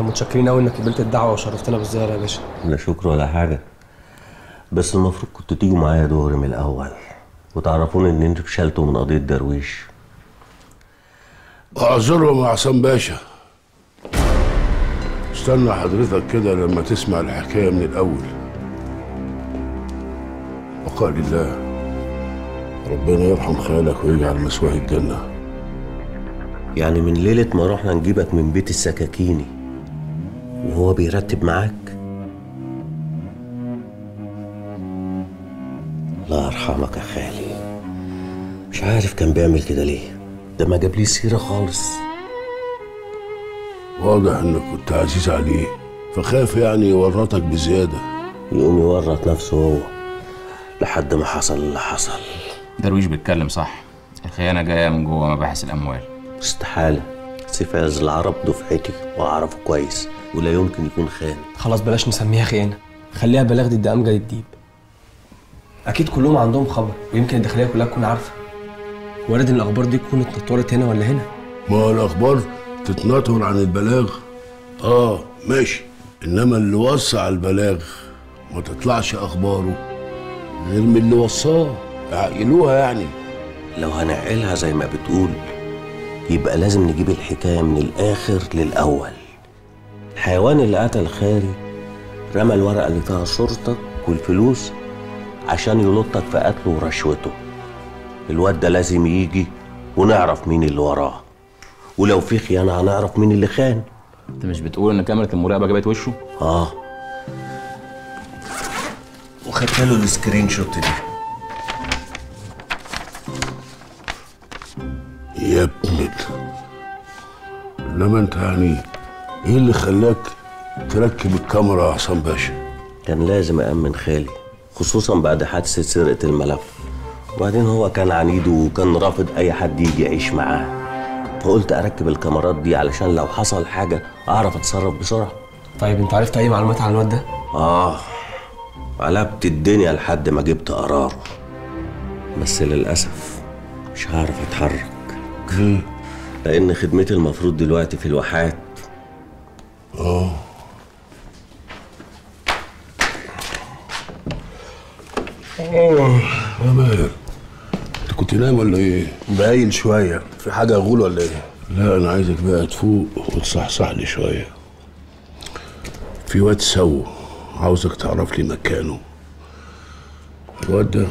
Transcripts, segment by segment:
متشكرين قوي انك قبلت الدعوه وشرفتنا بالزياره يا باشا لا شكر ولا حاجة بس المفروض كنتوا تيجوا معايا دغري من الأول وتعرفوني إن انتوا فشلتوا من قضية درويش اعذرهم يا عصام باشا استنى حضرتك كده لما تسمع الحكايه من الاول وقال الله ربنا يرحم خيالك ويجعل مسواه الجنه يعني من ليلة ما رحنا نجيبك من بيت السكاكيني وهو بيرتب معاك الله يرحمك يا خالي مش عارف كان بيعمل كده ليه ده ما جاب لي سيرة خالص واضح انك كنت عزيز عليه فخاف يعني يورطك بزياده يقوم يورط نفسه هو لحد ما حصل اللي حصل درويش بيتكلم صح الخيانة جاية من جوه مباحث الأموال استحالة سيف عز العرب دفعتي وأعرفه كويس ولا يمكن يكون خان خلاص بلاش نسميها خيانه خليها بلاغ ضد امجد الديب اكيد كلهم عندهم خبر ويمكن الداخليه كلها تكون عارفه وارد ان الاخبار دي تكون اتنطورت هنا ولا هنا ما هو الاخبار تتنطر عن البلاغ اه ماشي انما اللي وسع البلاغ ما تطلعش اخباره غير من اللي وصاه عقلوها يعني لو هنعقلها زي ما بتقول يبقى لازم نجيب الحكاية من الآخر للأول الحيوان اللي قتل خالي رمى الورقة اللي فيها صورتك والفلوس عشان يلطك في قتله ورشوته الواد ده لازم يجي ونعرف مين اللي وراه ولو في خيانة هنعرف مين اللي خان انت مش بتقول ان كاميرا المراقبة جابت وشه؟ اه وخدت له السكرين شوت دي يا ابن ال- انما انت يعني ايه اللي خلاك تركب الكاميرا يا حسام باشا كان لازم أأمن خالي خصوصا بعد حادثة سرقة الملف وبعدين هو كان عنيد وكان رافض أي حد يجي يعيش معاه فقلت أركب الكاميرات دي علشان لو حصل حاجة أعرف أتصرف بسرعة طيب انت عرفت اي معلومات عن الواد ده آه قلبت الدنيا لحد ما جبت قراره بس للأسف مش هعرف أتحرك ليه؟ لأن خدمتي المفروض دلوقتي في الواحات اه اه يا ماهر انت كنت نايم ولا ايه؟ باين شوية في حاجة أقول ولا إيه؟ لا انا عايزك بقى تفوق وتصحصح لي شويه في واد سو عاوزك تعرف لي مكانه الواد ده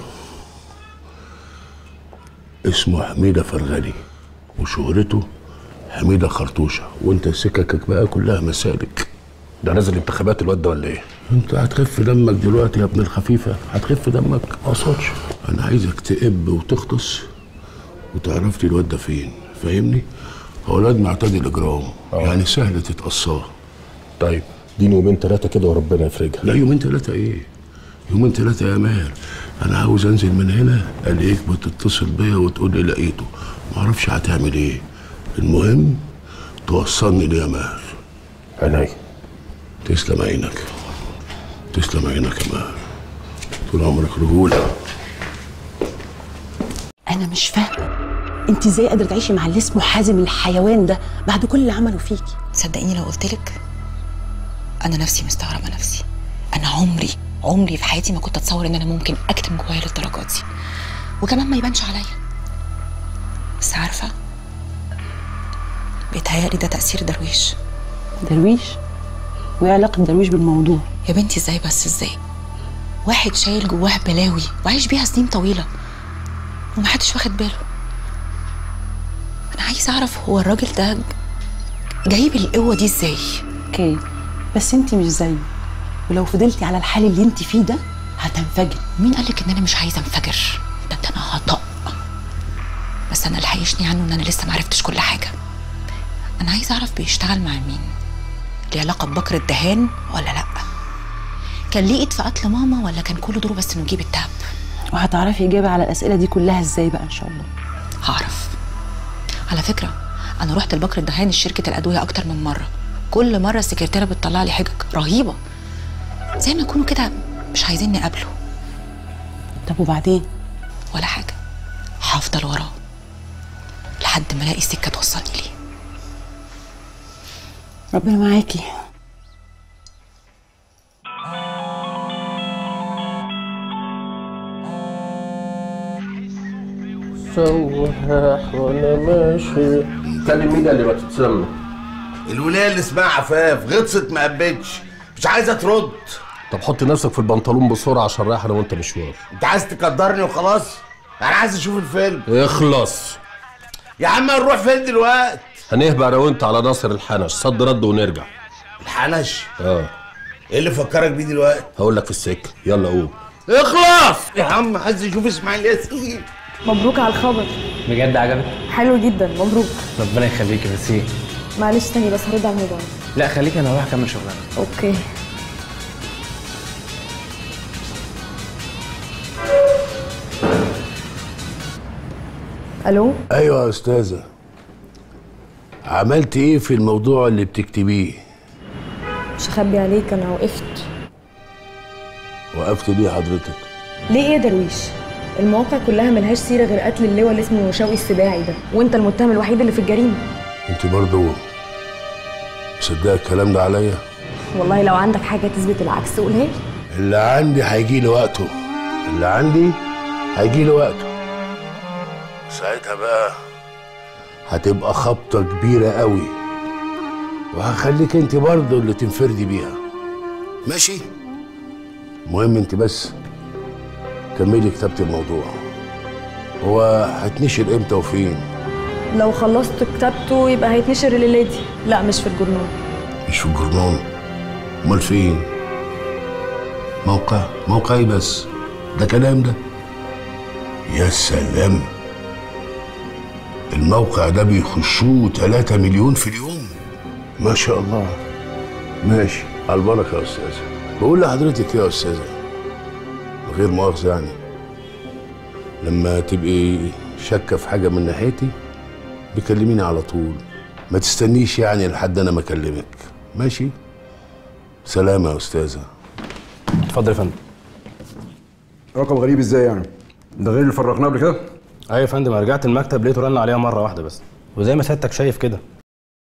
اسمه حميده فرغلي وشهرته حميده خرطوشه وانت سككك بقى كلها مسالك ده نازل انتخابات الواد ده ولا إيه؟ انت هتخف دمك دلوقتي يا ابن الخفيفه هتخف دمك ما أقصدش انا عايزك تقب وتغطس وتعرف لي الواد ده فين فاهمني اولاد معتدي الاجرام يعني سهل تتقصاه طيب اديني يومين ثلاثة كده وربنا يفرجها لا يومين ثلاثة ايه؟ يومين ثلاثة يا ماهر أنا عاوز أنزل من هنا ألاقيك بتتصل بيا وتقول لي لقيته معرفش هتعمل إيه المهم توصلني ليه يا ماهر عينيا تسلم عينك تسلم عينك يا ماهر طول عمرك رجولة انا مش فاهمه انت ازاي قادره تعيشي مع اللي اسمه حازم الحيوان ده بعد كل اللي عمله فيكي صدقيني لو قلتلك انا نفسي مستغربه نفسي انا عمري عمري في حياتي ما كنت اتصور ان انا ممكن اكتم جوايا للدرجه دي وكمان ما يبانش عليا بس عارفه بيتهيألي ده تأثير درويش درويش وايه علاقه درويش بالموضوع يا بنتي ازاي بس ازاي واحد شايل جواه بلاوي وعايش بيها سنين طويله ومحدش واخد باله انا عايزه اعرف هو الراجل ده جايب القوه دي ازاي اوكي بس انت مش زيه ولو فضلتي على الحال اللي انت فيه ده هتنفجري مين قالك ان انا مش عايزه انفجر ده ده انا هطق بس انا اللي حيشني عنه ان انا لسه معرفتش كل حاجه انا عايزه اعرف بيشتغل مع مين ليه علاقه ببكر الدهان ولا لا كان ليه ايد في قتل ماما ولا كان كل دوره بس انه يجيب التعب وهتعرفي اجابه على الاسئله دي كلها ازاي بقى ان شاء الله هعرف على فكره انا رحت لبكر الدهان شركه الادويه اكتر من مره كل مره السكرتيره بتطلع لي حجج رهيبه زي ما يكونوا كده مش عايزين نقابله طب وبعدين ولا حاجه هفضل وراه لحد ما الاقي السكه توصلني ليه ربنا معاكي سواح وانا ماشي كلم مين اللي دلوقتي تسلم الولايه اللي اسمها عفاف غطست ما قبتش مش عايزه ترد طب حط نفسك في البنطلون بسرعه عشان رايح انا وانت مشوار انت عايز تقدرني وخلاص انا عايز اشوف الفيلم اخلص يا عم هنروح فين دلوقتي هنهبق انا وانت على ناصر الحنش صد رد ونرجع الحنش اه ايه اللي فكرك بيه دلوقتي هقول لك في السكه يلا قوم اخلص يا عم عايز اشوف اسماعيل ياسين مبروك على الخبر بجد عجبك حلو جدا مبروك ربنا يخليكي بس ايه معلش تاني بس هرد على الموبايل لا خليكي انا هروح اكمل شغلانه اوكي الو ايوه يا استاذه عملت ايه في الموضوع اللي بتكتبيه مش هخبي عليك انا وقفت وقفت ليه حضرتك ليه ايه يا درويش المواقع كلها ملهاش سيره غير قتل اللواء اللي اسمه شوقي السباعي ده وانت المتهم الوحيد اللي في الجريمه انت برضو مصدقه الكلام ده عليا والله لو عندك حاجه تثبت العكس قولها لي اللي عندي هيجي لي وقته اللي عندي هيجي لي وقته ساعتها بقى هتبقى خبطة كبيرة قوي وهخليك انت برضه اللي تنفردي بيها ماشي المهم انت بس كملي كتابة الموضوع هو هتنشر امتى وفين لو خلصت كتابته يبقى هيتنشر الليله دي لا مش في الجورنال مش في الجرنان امال فين موقع موقع ايه بس ده كلام ده يا سلام الموقع ده بيخشوه 3 مليون في اليوم ما شاء الله ماشي على البركه يا استاذه بقول لحضرتك إيه يا استاذه من غير مؤاخذه يعني لما تبقي شاكه في حاجه من ناحيتي بكلميني على طول ما تستنيش يعني لحد انا ما اكلمك ماشي سلام يا استاذه اتفضل يا فندم رقم غريب ازاي يعني؟ ده غير اللي فرقناه قبل كده؟ ايوه يا فندم أنا رجعت المكتب لقيته رن عليها مره واحده بس وزي ما سيادتك شايف كده